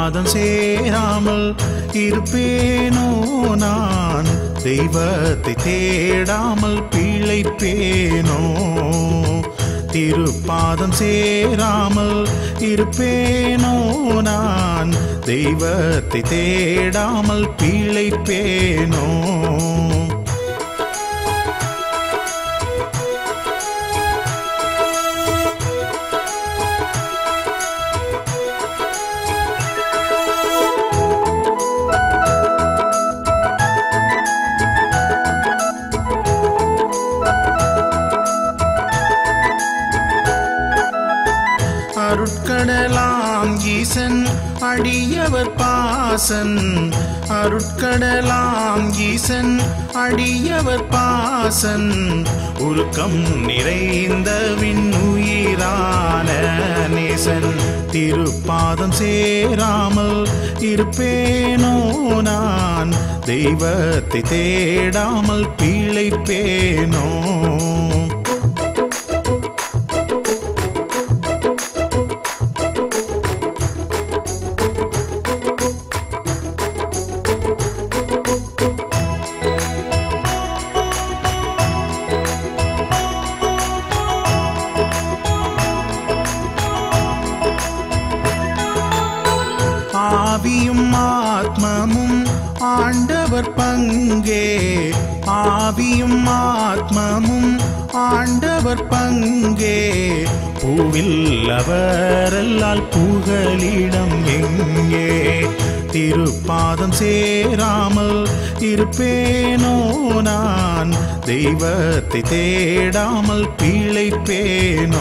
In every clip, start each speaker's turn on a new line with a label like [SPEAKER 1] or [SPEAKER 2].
[SPEAKER 1] திருப்பாதம் சேராமல் இருப்பேனோ நான் தெய்வத்தை தேடாமல் பிழைப்பேனோ திருப்பாதம் சேராமல் இருப்பேனோ நான் தெய்வத்தை தேடாமல் பிழைப்பேனோ அருட்கடலாம் ஈசன் அடியவர் பாசன் அருட்கடலாம் ஈசன் அடியவர் பாசன் உருக்கம் நிறைந்த விண்ணுயிரான நேசன் திருப்பாதம் சேராமல் இருப்பேனோ நான் தெய்வத்தை தேடாமல் பிழைப்பேனோ ஆவியும் ஆத்மமும் ஆண்டவர் பங்கே ஆவியும் ஆத்மமும் ஆண்டவர் பங்கே பூவில் அவரல்லால் புகலிடம் எங்கே திருப்பாதம் சேராமல் இருப்பேனோ நான் தெய்வத்தை தேடாமல் பிழைப்பேனோ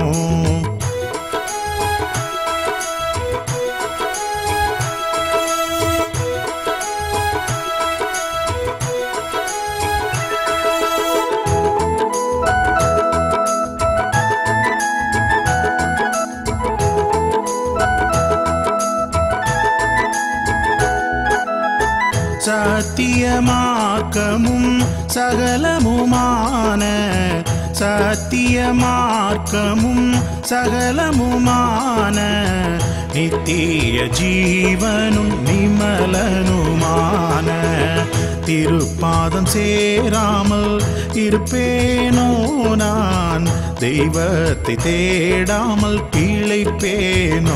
[SPEAKER 1] சத்தியமார்க்கமும் சகலமுமான சத்தியமார்க்கமும் சகலமுமான நித்திய ஜீவனும் நிமலனுமான திருப்பாதம் சேராமல் இருப்பேனோ நான் தெய்வத்தை தேடாமல் பிழைப்பேனோ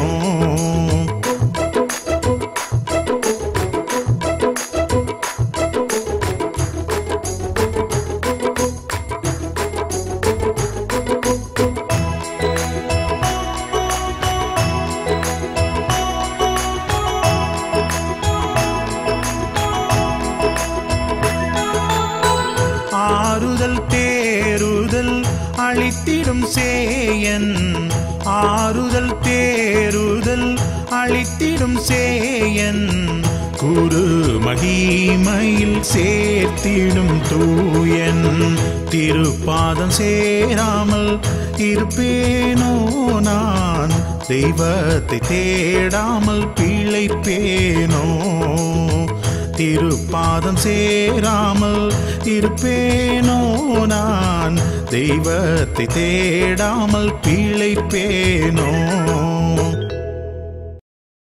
[SPEAKER 1] ஆறுதல் தேறுதல் அளித்திடும் சேயன் ஆறுதல் தேறுதல் அளித்திடும் சேயன் குரு மகிமையில் சேர்த்திடும் தூயன் திருப்பாதம் சேராமல் இருப்பேனோ நான் தெய்வத்தை தேடாமல் பிழைப்பேனோ திருப்பாதம் சேராமல் இருப்பேனோ நான் தெய்வத்தை தேடாமல் பிழைப்பேனோ